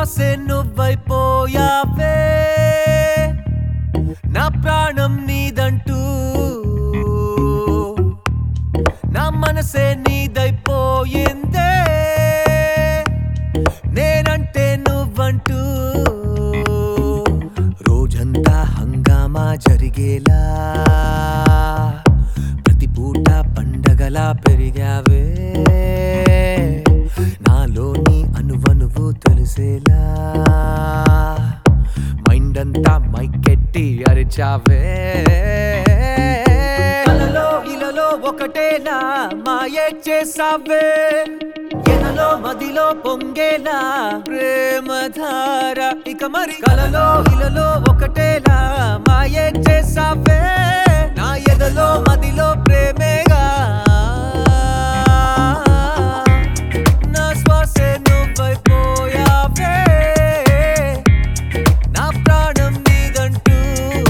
శ్వాసే నువ్వైపోయావే నా ప్రాణం నీదంటూ నా మనసే నీదైపోయిందే నేనంటే నువ్వంటూ రోజంతా హంగామా జరిగేలా ప్రతి పూట పండగలా పెరిగావే నాలోని అనువనువు తెలిసేలా మైండ్ అంతా మైకెట్టి అరిచావే కలలో ఇలలో ఒకటేనా మాయే చేసావే ఎనలో మదిలో పొంగేలా ప్రేమధార ఇక మరి కలలో ఇలలో ఒకటేలా మాయే చేసావే నా ఎదలో మదిలో ప్రేమేగా నా శ్వాసే నువ్వైపోయావే నా ప్రాణం నీదంటూ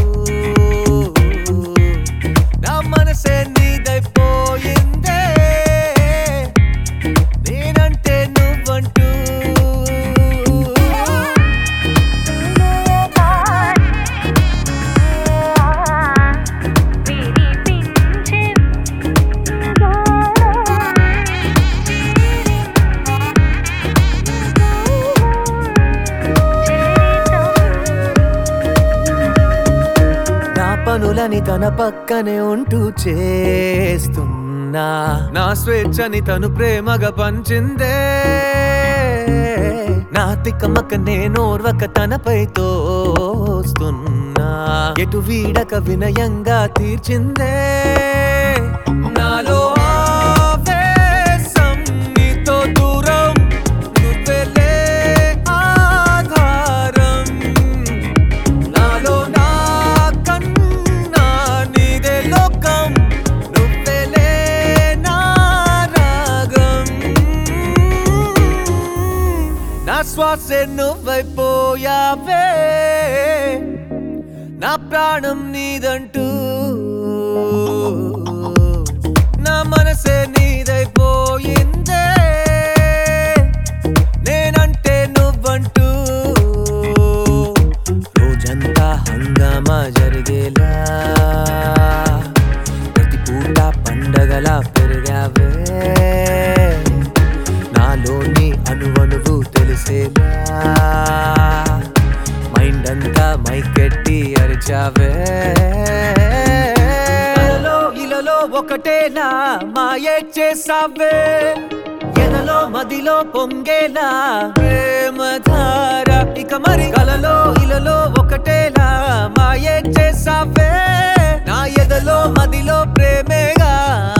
నా మనసే నీదైపోయిందే నేనంటే నువ్వంటూ నా పనులని తన పక్కనే ఉంటూ చేస్తున్నా నా స్వేచ్ఛని తను ప్రేమగా పంచిందే నా తిక్కమక్క నేనోర్వక తనపై తోస్తున్నా ఎటు వీడక వినయంగా తీర్చిందే నాలో ఆవేశం నీతో దూరం నువ్వెలే ఆధారం నాలో నా కన్నా నీదే లోకం నువ్వెలే నా రాగం నా శ్వాసే నువ్వైపోయావే నా ప్రాణం నీదంటూ నా మనసే నీదైపోయిందే నేనంటే నువ్వంటూ రోజంతా హంగామా జరిగేలా ప్రతి పూట పండగలా పెరిగావే నాలోని అనువనువు తెలిసేలా మైండ్ అంతా మైకెట్టి అరిచావే కలలో ఇలలో ఒకటేలా మాయే చేసావే ఎనలో మదిలో పొంగేలా ప్రేమధార ఇక మరి కలలో ఇలలో ఒకటేలా మాయే చేసావే నా ఎదలో మదిలో ప్రేమేగా